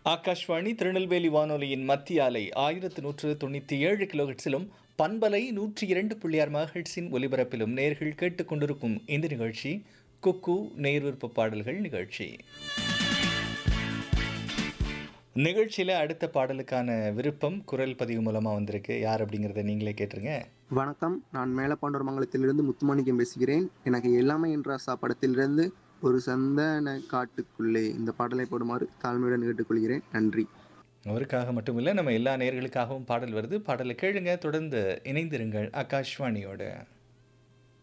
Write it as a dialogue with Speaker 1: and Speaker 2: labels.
Speaker 1: ஆகாஷ்வாணி திருநெல்வேலி வானொலியின் மத்திய அலை ஆயிரத்து நூற்று தொண்ணூற்றி ஏழு கிலோஹெட்ஸிலும் பண்பலை நூற்றி இரண்டு புள்ளியார் மகஹெட்ஸின் ஒலிபரப்பிலும் நேர்கள் கேட்டுக்கொண்டிருக்கும் இந்த நிகழ்ச்சி குக்கு நேர்விருப்ப பாடல்கள் நிகழ்ச்சி நிகழ்ச்சியில் அடுத்த பாடலுக்கான விருப்பம் குரல் பதிவு மூலமாக வந்திருக்கு யார் அப்படிங்கிறத நீங்களே கேட்டுருங்க
Speaker 2: வணக்கம் நான் மேலப்பாண்டூர் மங்கலத்திலிருந்து முத்துமாணிக்கம் பேசுகிறேன் எனக்கு எல்லாமே என்ற படத்திலிருந்து ஒரு சந்தன காட்டுக்குள்ளே இந்த பாடலை போடுமாறு தாழ்மையுடன் கேட்டுக்கொள்கிறேன் நன்றி
Speaker 1: அவருக்காக மட்டும் இல்லை நம்ம எல்லா நேர்களுக்காகவும் பாடல் வருது பாடலை கேளுங்க தொடர்ந்து இணைந்திருங்கள் ஆகாஷ்வாணியோட